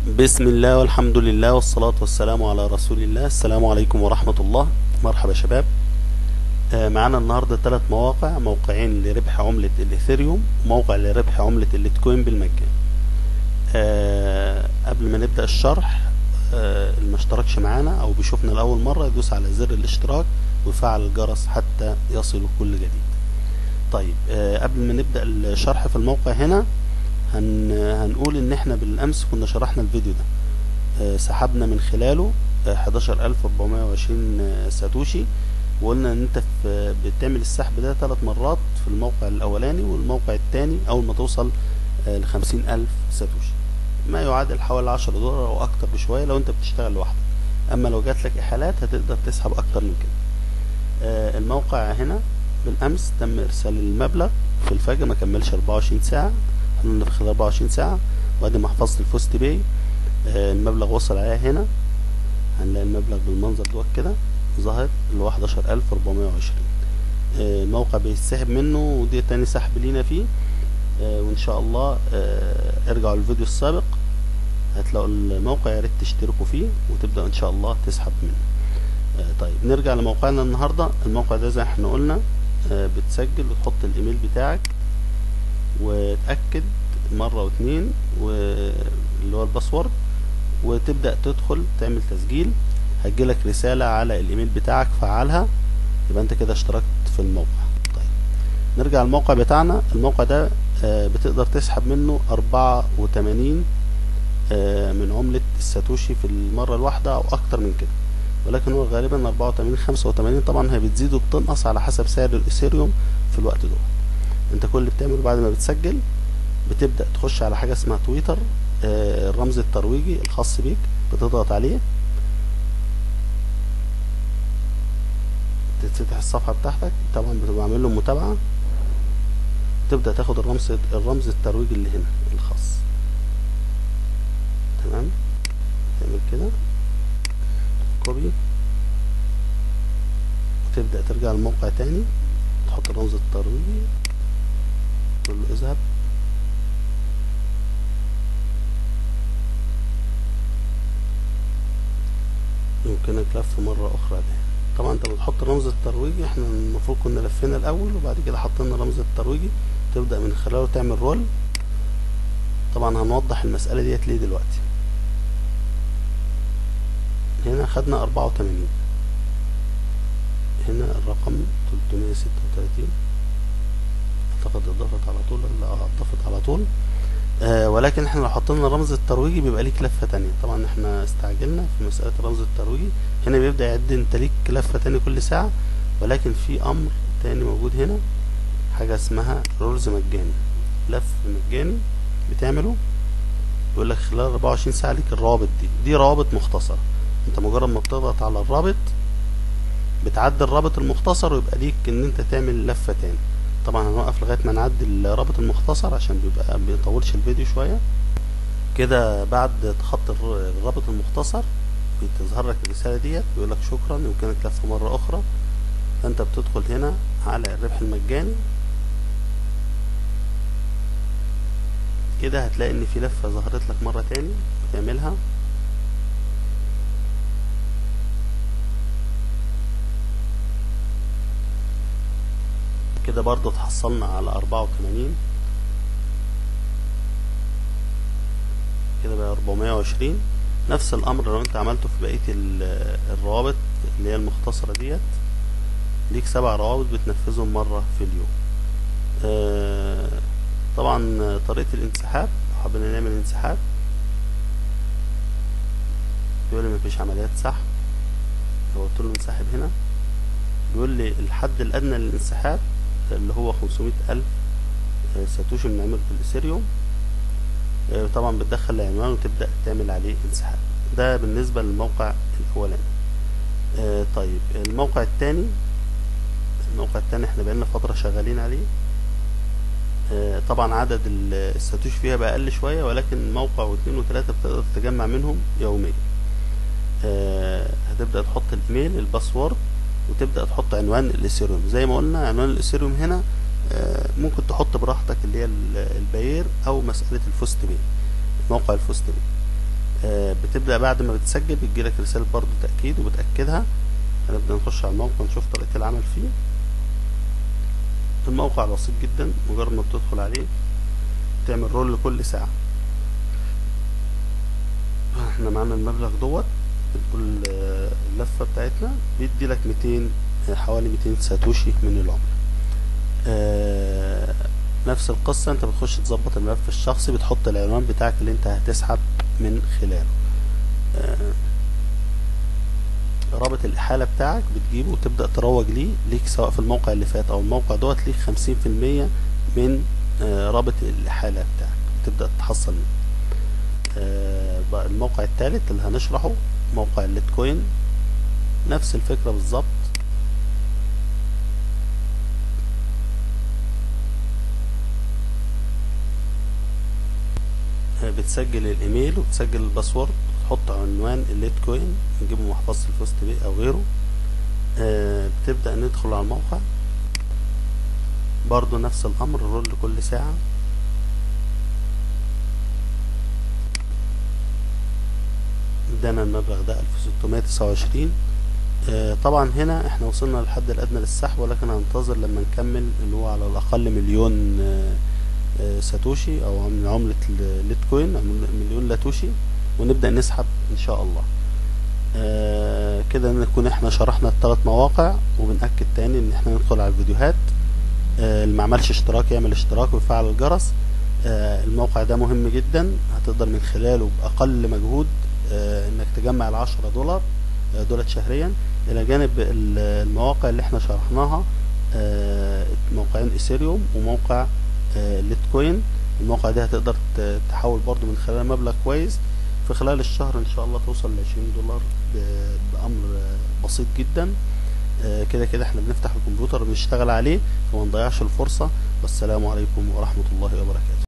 بسم الله والحمد لله والصلاة والسلام على رسول الله السلام عليكم ورحمة الله مرحبا شباب آه، معانا النهاردة ثلاث مواقع موقعين لربح عملة الإثيريوم وموقع لربح عملة الليتكوين بالمجان آه، قبل ما نبدأ الشرح آه، اللي ما اشتركش معانا أو بيشوفنا لأول مرة يدوس على زر الاشتراك ويفعل الجرس حتى يصله كل جديد طيب آه، قبل ما نبدأ الشرح في الموقع هنا هن هنقول ان احنا بالامس كنا شرحنا الفيديو ده آه، سحبنا من خلاله آه، 11420 آه، ساتوشي وقلنا ان انت في بتعمل السحب ده ثلاث مرات في الموقع الاولاني والموقع الثاني اول ما توصل ل 50000 ساتوشي ما يعادل حوالي 10 دولار او اكتر بشويه لو انت بتشتغل لوحدك اما لو جات لك احالات هتقدر تسحب اكتر من كده آه، الموقع هنا بالامس تم ارسال المبلغ في الفجر ما كملش 24 ساعه قلنا في خلال 24 ساعة وادي محفظة الفوست باي آه، المبلغ وصل عليها هنا هنلاقي المبلغ بالمنظر دوت كده ظاهر اللي هو 11420 آه، الموقع بيتسحب منه ودي تاني سحب لينا فيه آه، وان شاء الله آه، ارجعوا للفيديو السابق هتلاقوا الموقع يا ريت تشتركوا فيه وتبدأ ان شاء الله تسحب منه آه، طيب نرجع لموقعنا النهاردة الموقع ده زي ما احنا قلنا آه، بتسجل وتحط الايميل بتاعك وتأكد مرة واتنين واللي هو الباسورد وتبدأ تدخل تعمل تسجيل هتجيلك رسالة على الايميل بتاعك فعلها يبقى انت كده اشتركت في الموقع طيب نرجع الموقع بتاعنا الموقع ده آه، بتقدر تسحب منه أربعة وتمانين من عملة الساتوشي في المرة الواحدة أو أكتر من كده ولكن هو غالبا أربعة وتمانين خمسة وتمانين طبعا هي بتزيد وبتنقص على حسب سعر الإثيريوم في الوقت دوت انت كل اللي بتعمله بعد ما بتسجل بتبدأ تخش على حاجة اسمها تويتر آه، الرمز الترويجي الخاص بيك بتضغط عليه تتفتح الصفحة بتاعتك طبعا بتبقى عامل له متابعة تبدأ تاخد الرمز الرمز الترويجي اللي هنا الخاص تمام تعمل كده كوبي وتبدأ ترجع الموقع تاني تحط الرمز الترويجي تقول له اذهب يمكنك لف مرة أخرى ده طبعا انت بتحط الرمز الترويجي احنا المفروض كنا لفينا الأول وبعد كده حطينا الرمز الترويجي تبدأ من خلاله تعمل رول طبعا هنوضح المسألة ديت ليه دلوقتي هنا خدنا أربعة وتمانين هنا الرقم تلتمية ستة وتلاتين اعتقد اضافت على طول لا اضافت على طول آه ولكن احنا لو حطينا الرمز الترويجي بيبقى ليك لفة تانية طبعا احنا استعجلنا في مسألة الرمز الترويجي هنا بيبدأ يعد انت ليك لفة تانية كل ساعة ولكن في امر تاني موجود هنا حاجة اسمها رولز مجاني لف مجاني بتعمله يقول لك خلال 24 ساعة ليك الروابط دي دي روابط مختصرة انت مجرد ما بتضغط على الرابط بتعدي الرابط المختصر ويبقى ليك ان انت تعمل لفة تاني طبعا هنوقف لغاية ما نعدي الرابط المختصر عشان بيبقى بيطولش الفيديو شوية كده بعد تخطي الر- الرابط المختصر بتظهر لك الرسالة ديت بيقول لك شكرا يمكنك لف مرة أخرى فأنت بتدخل هنا على الربح المجاني كده هتلاقي إن في لفة ظهرت لك مرة تاني بتعملها كده برضو تحصلنا على أربعة وتمانين كده بقى أربعمية وعشرين نفس الأمر لو أنت عملته في بقية ال- الروابط اللي هي المختصرة ديت ليك سبع روابط بتنفذهم مرة في اليوم آه، طبعا طريقة الانسحاب لو حبينا نعمل انسحاب بيقول لي مفيش عمليات سحب لو قلت له انسحب هنا بيقول لي الحد الأدنى للانسحاب اللي هو 500 ألف آه، ساتوشي من عملة الإثيريوم آه، طبعا بتدخل العنوان وتبدأ تعمل عليه انسحاب ده بالنسبة للموقع الأولاني آه، طيب الموقع التاني الموقع التاني احنا بقالنا فترة شغالين عليه آه، طبعا عدد ال- الساتوشي فيها بقى أقل شوية ولكن موقع واثنين وثلاثة بتقدر تجمع منهم يوميا آه، هتبدأ تحط الايميل الباسورد وتبدأ تحط عنوان الاثيريوم زي ما قلنا عنوان الاثيريوم هنا آه، ممكن تحط براحتك اللي هي ال- الباير او مسألة الفوست بي موقع الفوست بي آه، بتبدأ بعد ما بتسجل بتجيلك رسالة برضو تأكيد وبتأكدها هنبدأ نخش على الموقع نشوف طريقة العمل فيه الموقع بسيط جدا مجرد ما بتدخل عليه تعمل رول لكل ساعة احنا معانا المبلغ دوت بتقول آه، اللفة بتاعتنا بيدي لك 200 آه، حوالي 200 ساتوشي من العملة آه، نفس القصة انت بتخش تظبط الملف الشخصي بتحط العنوان بتاعك اللي انت هتسحب من خلاله آه، رابط الإحالة بتاعك بتجيبه وتبدأ تروج ليه ليك سواء في الموقع اللي فات أو الموقع دوت ليك خمسين في المية من آه، رابط الإحالة بتاعك تبدأ تحصل منه آه، بقى الموقع الثالث اللي هنشرحه موقع الليتكوين نفس الفكرة بالظبط آه، بتسجل الايميل وبتسجل الباسورد تحط عنوان الليتكوين نجيبه من محفظة الفوست بي او غيره آه، بتبدأ ندخل على الموقع برضو نفس الامر رول لكل ساعة ادانا المبلغ ده 1629 آه، طبعا هنا احنا وصلنا للحد الادنى للسحب ولكن هننتظر لما نكمل اللي هو على الاقل مليون آه، آه، ساتوشي او من عملة الليتكوين أو مليون لاتوشي ونبدأ نسحب ان شاء الله آه، كده نكون احنا شرحنا الثلاث مواقع وبنأكد تاني ان احنا ندخل على الفيديوهات آه، اللي ما عملش اشتراك يعمل اشتراك ويفعل الجرس آه، الموقع ده مهم جدا هتقدر من خلاله بأقل مجهود آه، انك تجمع العشرة دولار آه، دولار شهريا الى جانب ال- المواقع اللي احنا شرحناها آه، موقعين ايثيريوم وموقع آه، ليتكوين الموقع ده هتقدر ت- تحول برضو من خلال مبلغ كويس في خلال الشهر ان شاء الله توصل ل 20 دولار ب- بامر آه، بسيط جدا آه، كده كده احنا بنفتح الكمبيوتر بنشتغل عليه فما نضيعش الفرصة والسلام عليكم ورحمة الله وبركاته